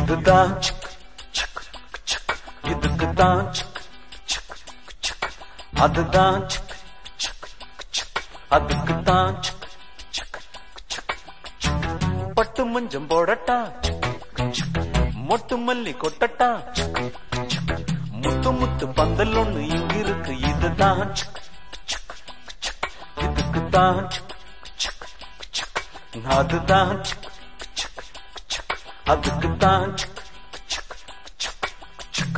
இதுதான் சிக், சிக், சிக். இதுக்குதான் சிக், சிக், சிக். அதுதான் சிக், சிக், சிக். அதுக்குத்தான் சிக், சிக், சிக், சிக். பட்டு மஞ்சம் போடட்டா சிக், சிக். மொட்டு மல்லி கொட்டட்டா சிக், சிக். முத்து முத்து பந்தல் ஒண்ணு இங்கிருக்கு இதுதான் சிக், சிக், சிக். இதுக்குத்தான் சிக், சிக், சிக். அதுதான் சிக், சிக், சிக். அதுக்குத்தான் சிக், சிக், சிக், சிக்.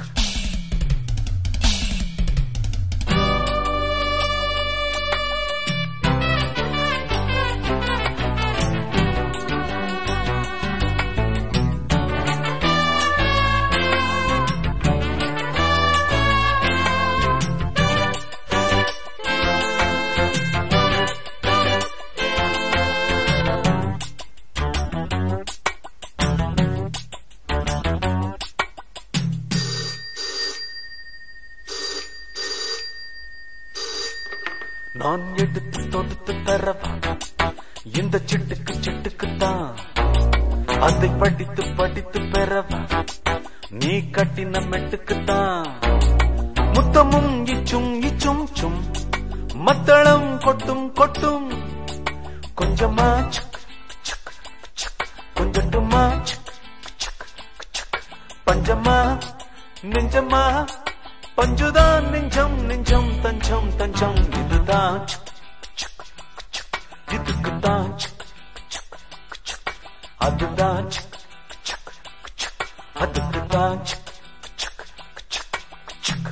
நான் எடுத்து தொடுத்து தரவா இந்த சிட்டுக்கு சிட்டுக்குத்தான் அதை படித்து படித்து பெறவா நீ கட்டின மெட்டுக்குத்தான் முத்தமும் இச்சும் இச்சும் சும் மத்தளம் கொட்டும் கொட்டும் கொஞ்சமா சிக், சிக், சிக், கொஞ்சட்டுமா சிக், சிக், சிக். பஞ்சமா நெஞ்சமா பஞ்சுதான் நெஞ்சம் நெஞ்சம் தஞ்சம் தஞ்சம் இதுதான் சிக், சிக், சிக். இதுக்குத்தான் சிக், சிக், சிக். அதுதான் சிக், சிக், சிக். அதுக்குத்தான் சிக், சிக், சிக், சிக்.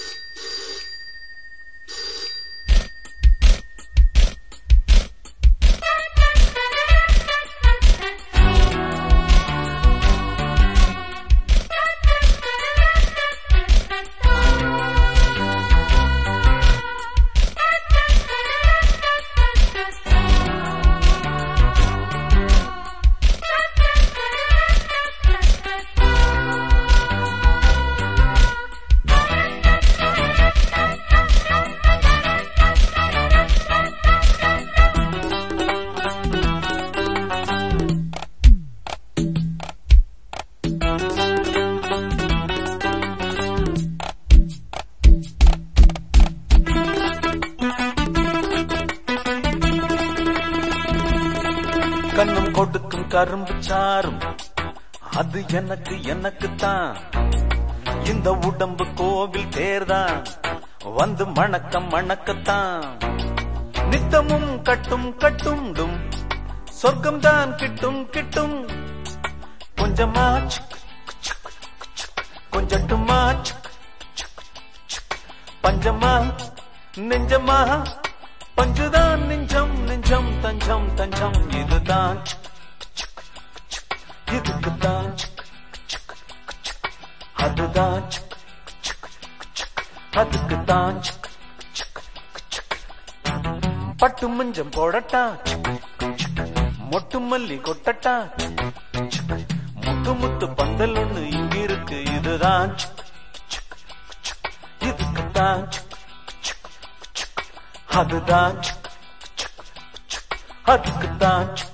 கண்ணும் கொடுக்கும் கரும்பு சாரும் அது எனக்கு எனக்கு தான் இந்த உடம்பு கோவில் தேர்தான் வந்து மணக்கம் மணக்கத்தான் நித்தமும் கட்டும் கட்டுண்டும் சொர்க்கம் தான் கிட்டும் கிட்டும் கொஞ்சமா சிக், சிக், சிக், கொஞ்சட்டுமா சிக், சிக், சிக். பஞ்சமா நெஞ்சமா பஞ்சுதான் நெஞ்சம் நெஞ்சம் தஞ்சம் தஞ்சம் இதுதான் சிக், சிக், சிக். இதுக்குத்தான் சிக், சிக், சிக். அதுதான் சிக், சிக், சிக். அதுக்குத்தான் சிக், சிக், சிக். பட்டு மஞ்சம் போடட்டா சிக், சிக். மொட்டு மல்லி கொட்டட்டா சிக், சிக். முத்து முத்து பந்தல் ஒண்ணு இங்கிருக்கு இதுதான் சிக், சிக், சிக். இதுக்குத்தான் சிக், சிக், சிக். அதுதான் சிக், சிக், சிக். அதுக்குத்தான் சிக்